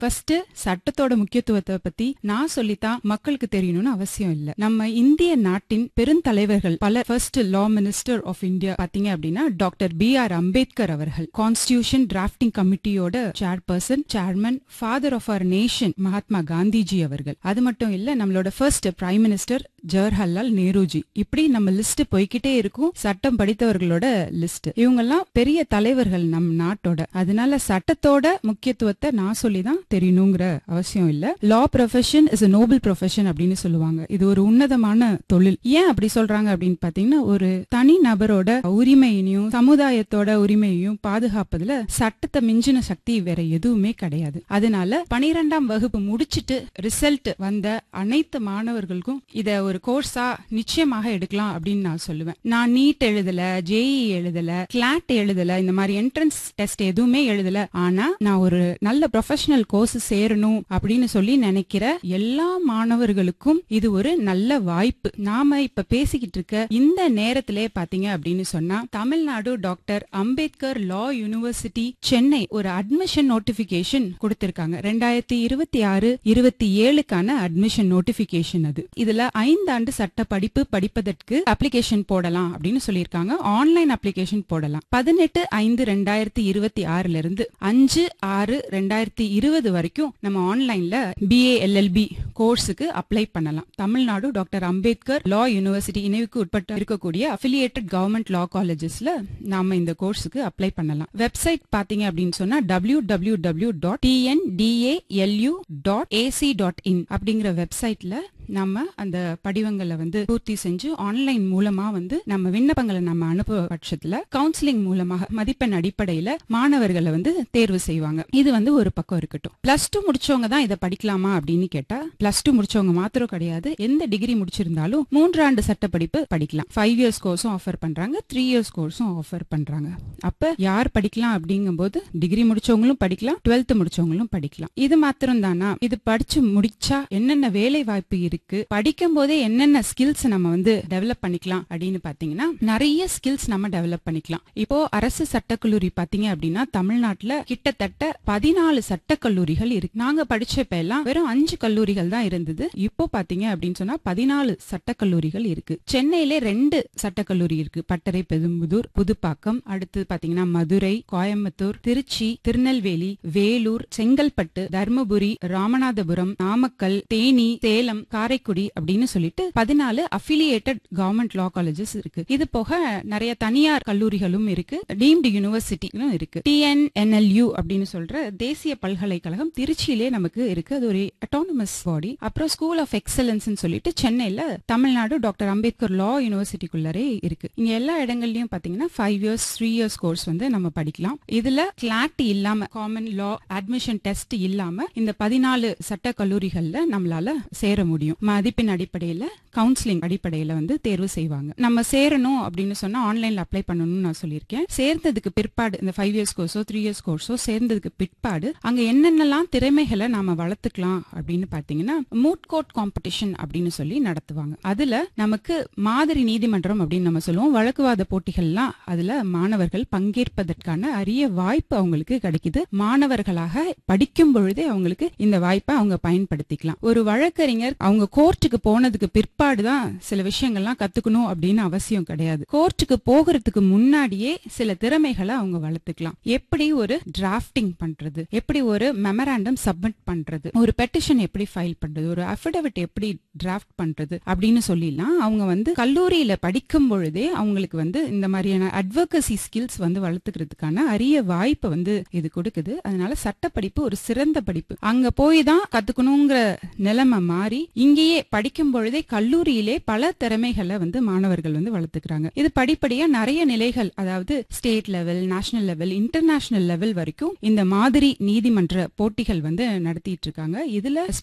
first சட்டத்தோட முக்கியத்துவத்தை பத்தி நான் சொல்லித்தான் மக்களுக்கு தெரியணும்னு அவசியம் இல்ல நம்ம இந்திய நாட்டின் பெருந்தலைவர்கள் பல first law minister of India பாத்தீங்க அப்படின்னா டாக்டர் பி ஆர் அம்பேத்கர் அவர்கள் கான்ஸ்டியூஷன் டிராஃப்டிங் கமிட்டியோட சேர்பர்சன் சேர்மன் ஃபாதர் ஆஃப் அவர் நேஷன் மகாத்மா காந்திஜி அவர்கள் அது மட்டும் இல்ல நம்மளோட first prime minister Jawaharlal Nehruji இப்படி நம்ம லிஸ்ட் போய்கிட்டே இருக்கும் சட்டம் படித்தவர்களோட லிஸ்ட் இவங்கெல்லாம் பெரிய தலைவர்கள் நம் நாட்டோட அதனால சட்டத்தோட முக்கியத்துவத்தை நான் சொல்லிதான் தெரியணுங்கிற அவசியம் இல்ல law profession is a noble profession அப்படின்னு சொல்லுவாங்க இது ஒரு உன்னதமான தொழில் ஏன் அப்படி சொல்றாங்க அப்படின்னு பாத்தீங்கன்னா ஒரு தனி நபரோட உரிமையினையும் சமுதாயத்தோட உரிமையையும் பாதுகாப்பதுல சட்டத்தை மிஞ்சின சக்தி வேற எதுவுமே கிடையாது அதனால பனிரெண்டாம் வகுப்பு முடிச்சிட்டு ரிசல்ட் வந்த அனைத்து மாணவர்களுக்கும் இத ஒரு கோர்ஸா நிச்சயமாக எடுக்கலாம் அப்படின்னு நான் சொல்லுவேன் நான் நீட் எழுதல ஜேஇ எழுதல கிளாட் எழுதல இந்த மாதிரி என்ட்ரன்ஸ் டெஸ்ட் எதுவுமே எழுதல ஆனா நான் ஒரு நல்ல ப்ரொஃபஷனல் கோர்ஸ் சேரணும் அப்படின்னு சொல்லி நினைக்கிற எல்லா மாணவர்களுக்கும் இது ஒரு நல்ல வாய்ப்பு நாம இப்ப பேசிக்கிட்டு இருக்க இந்த நேரத்திலே பாத்தீங்க அப்படின்னு சொன்னா Tamil Nadu doctor Ambedkar law university Chennai ஒரு அட்மிஷன் நோட்டிபிகேஷன் கொடுத்திருக்காங்க ரெண்டாயிரத்தி இருபத்தி ஆறு இருபத்தி ஏழுக்கான அட்மிஷன் நோட்டிபிகேஷன் அது இதுல ஐந்தாண்டு சட்ட படிப்பு படிப்பதற்கு அப்ளிகேஷன் போடலாம் அப்படின்னு சொல்லியிருக்காங்க ஆன்லைன் அப்ளிகேஷன் போடலாம் பதினெட்டு ஐந்து ரெண்டாயிரத்தி இருபத்தி ஆறுல இருந்து அஞ்சு ஆறு ரெண்டாயிரத்தி இருபது வரைக்கும் நம்ம ஆன்லைன்ல பிஏ எல்எல்பி கோர்ஸுக்கு அப்ளை பண்ணலாம் Tamil Nadu doctor Ambedkar law university இணைவுக்கு உட்பட்டு இருக்கக்கூடிய அஃபிலியேட்டட் கவர்மெண்ட் லா காலேஜஸ்ல நாம இந்த கோர்ஸுக்கு அப்ளை பண்ணலாம் வெப்சைட் பாத்தீங்க அப்படின்னு சொன்னா W W W dot TNDALU dot AC dot in அப்படிங்கிற வெப்சைட்ல நம்ம அந்த படிவங்களை வந்து பூர்த்தி செஞ்சு ஆன்லைன் மூலமா வந்து நம்ம விண்ணப்பங்களை நம்ம அனுப்புவ பட்சத்துல கவுன்சிலிங் மூலமாக மதிப்பெண் அடிப்படையில மாணவர்களை வந்து தேர்வு செய்வாங்க இது வந்து ஒரு பக்கம் இருக்கட்டும் பிளஸ் டூ முடிச்சவங்க தான் இதை படிக்கலாமா அப்படின்னு கேட்டா பிளஸ் டூ முடிச்சவங்க மாத்திரம் கிடையாது எந்த டிகிரி முடிச்சிருந்தாலும் மூன்றாண்டு சட்ட படிப்பு படிக்கலாம் ஃபைவ் இயர்ஸ் கோர்ஸும் ஆஃபர் பண்றாங்க த்ரீ இயர்ஸ் கோர்ஸும் ஆஃபர் பண்றாங்க அப்ப யார் படிக்கலாம் அப்படிங்கும்போது டிகிரி முடிச்சவங்களும் படிக்கலாம் டுவெல்த் முடிச்சவங்களும் படிக்கலாம் இது மாத்திரம் தானா இது படிச்சு முடிச்சா என்னென்ன வேலை வாய்ப்பு இருக்கு படிக்கும் போதே என்னென்ன ஸ்கில்ஸ் நம்ம வந்து டெவலப் பண்ணிக்கலாம் அப்படின்னு பாத்தீங்கன்னா நிறைய ஸ்கில்ஸ் நம்ம டெவலப் பண்ணிக்கலாம் இப்போ அரசு சட்டக்கல்லூரி பாத்தீங்க அப்படின்னா தமிழ்நாட்டுல கிட்டத்தட்ட பதினாலு சட்டக்கல்லூரிகள் இருக்கு நாங்க படிச்சப்ப எல்லாம் வெறும் அஞ்சு கல்லூரிகள் தான் இருந்தது இப்போ பாத்தீங்க அப்படின்னு சொன்னா பதினாலு சட்டக்கல்லூரிகள் இருக்கு சென்னையிலே ரெண்டு சட்டக்கல்லூரி இருக்கு பட்டறை பெரும்புதூர் புதுப்பாக்கம் அடுத்து பாத்தீங்கன்னா மதுரை கோயம்புத்தூர் திருச்சி திருநெல்வேலி வேலூர் செங்கல்பட்டு தர்மபுரி ராமநாதபுரம் நாமக்கல் தேனி சேலம் காரைக்குடி அப்படின்னு சொல்லிட்டு பதினாலு அஃபிலியேட்டட் கவர்மெண்ட் லா காலேஜஸ் இருக்கு இது போக நிறைய தனியார் கல்லூரிகளும் இருக்கு டீம்டு யூனிவர்சிட்டியும் இருக்கு டிஎன்என்எல்யூ அப்படின்னு சொல்ற தேசிய பல்கலைக்கழகம் திருச்சியிலே நமக்கு இருக்கு அது ஒரு அட்டானமஸ் பாடி அப்புறம் ஸ்கூல் ஆஃப் எக்ஸலன்ஸ் சொல்லிட்டு சென்னையில தமிழ்நாடு டாக்டர் அம்பேத்கர் லா யூனிவர்சிட்டிக்குள்ளரே இருக்கு இங்க எல்லா இடங்கள்லயும் பாத்தீங்கன்னா five years three years course வந்து நம்ம படிக்கலாம் இதுல கிளாட் இல்லாம காமன் லா அட்மிஷன் டெஸ்ட் இல்லாம இந்த பதினாலு சட்ட கல்லூரிகள்ல நம்மளால சேர முடியும் மதிப்பெண் அடிப்படையில கவுன்சிலிங் அடிப்படையில வந்து தேர்வு செய்வாங்க நம்ம சேரணும் அப்படின்னு சொன்னா ஆன்லைன்ல அப்ளை பண்ணணும்னு நான் சொல்லியிருக்கேன் சேர்ந்ததுக்கு பிற்பாடு இந்த ஃபைவ் இயர்ஸ் கோர்ஸோ த்ரீ இயர்ஸ் கோர்ஸோ சேர்ந்ததுக்கு பிற்பாடு அங்க என்னென்னலாம் திறமைகளை நாம வளர்த்துக்கலாம் அப்படின்னு பாத்தீங்கன்னா மூட் கோர்ட் காம்படிஷன் அப்படின்னு சொல்லி நடத்துவாங்க அதுல நமக்கு மாதிரி நீதிமன்றம் அப்படின்னு நம்ம சொல்லுவோம் வழக்குவாத போட்டிகள்லாம் அதுல மாணவர்கள் பங்கேற்பதற்கான அரிய வாய்ப்பு அவங்களுக்கு கிடைக்குது மாணவர்களாக படிக்கும் பொழுதே அவங்களுக்கு இந்த வாய்ப்பை அவங்க பயன்படுத்திக்கலாம் ஒரு வழக்கறிஞர் அவங்க கோர்ட்டுக்கு போனதுக்கு பிற்பாடுதான் சில விஷயங்கள்லாம் கத்துக்கணும் அப்படின்னு அவசியம் கிடையாது கோர்ட்டுக்கு போகிறதுக்கு முன்னாடியே சில திறமைகளை அவங்க வளர்த்துக்கலாம் எப்படி ஒரு டிராஃப்டிங் பண்றது எப்படி ஒரு மெமராண்டம் சப்மிட் பண்றது ஒரு பெட்டிஷன் எப்படி ஃபைல் பண்றது ஒரு அஃபிடவிட் எப்படி டிராஃப்ட் பண்றது அப்படின்னு சொல்லிலாம் அவங்க வந்து கல்லூரியில படிக்கும் பொழுதே அவங்களுக்கு வந்து இந்த மாதிரியான அட்வொகசி ஸ்கில்ஸ் வந்து வளர்த்துக்கிறதுக்கான அரிய வாய்ப்பை வந்து இது கொடுக்குது அதனால சட்டப்படிப்பு ஒரு சிறந்த படிப்பு அங்க போய் தான் கத்துக்கணுங்கிற நிலைமை மாறி இங்கேயே படிக்கும் பொழுதே கல்லூரியிலே பல திறமைகளை வந்து மாணவர்கள் வந்து வளர்த்துக்கிறாங்க இது படிப்படியா நிறைய நிலைகள் அதாவது state level national level international level வரைக்கும் இந்த மாதிரி நீதிமன்ற போட்டிகள் வந்து நடத்திட்டு இருக்காங்க இதுல ஸ்பெசிபிக்கா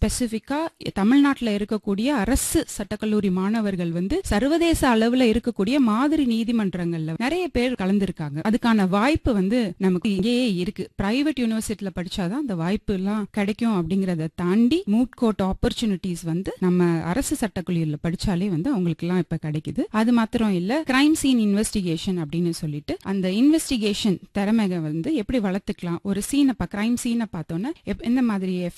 ஸ்பெசிபிக்கா தமிழ்நாட்டுல இருக்கக்கூடிய அரசு சட்டக்கல்லூரி மாணவர்கள் வந்து சர்வதேச அளவுல இருக்கக்கூடிய மாதிரி நீதிமன்றங்கள்ல நிறைய பேர் கலந்துருக்காங்க அதுக்கான வாய்ப்பு வந்து நமக்கு இங்கேயே இருக்கு பிரைவேட் யூனிவர்சிட்டியில படிச்சாதான் அந்த வாய்ப்பு எல்லாம் கிடைக்கும் அப்படிங்கறத தாண்டி மூட் கோர்ட் ஆப்பர்ச்சுனிட்டிஸ் வந்து நம்ம அரசு சட்டக்கல்லூரியில படிச்சாலே வந்து அவங்களுக்கு எல்லாம் இப்ப கிடைக்குது அது மாத்திரம் இல்ல கிரைம் சீன் இன்வெஸ்டிகேஷன் அப்படின்னு சொல்லிட்டு அந்த இன்வெஸ்டிகேஷன் திறமைக வந்து எப்படி வளர்த்துக்கலாம் ஒரு சீனை கிரைம் சீனை பார்த்தோன்னா எப்- எந்த மாதிரி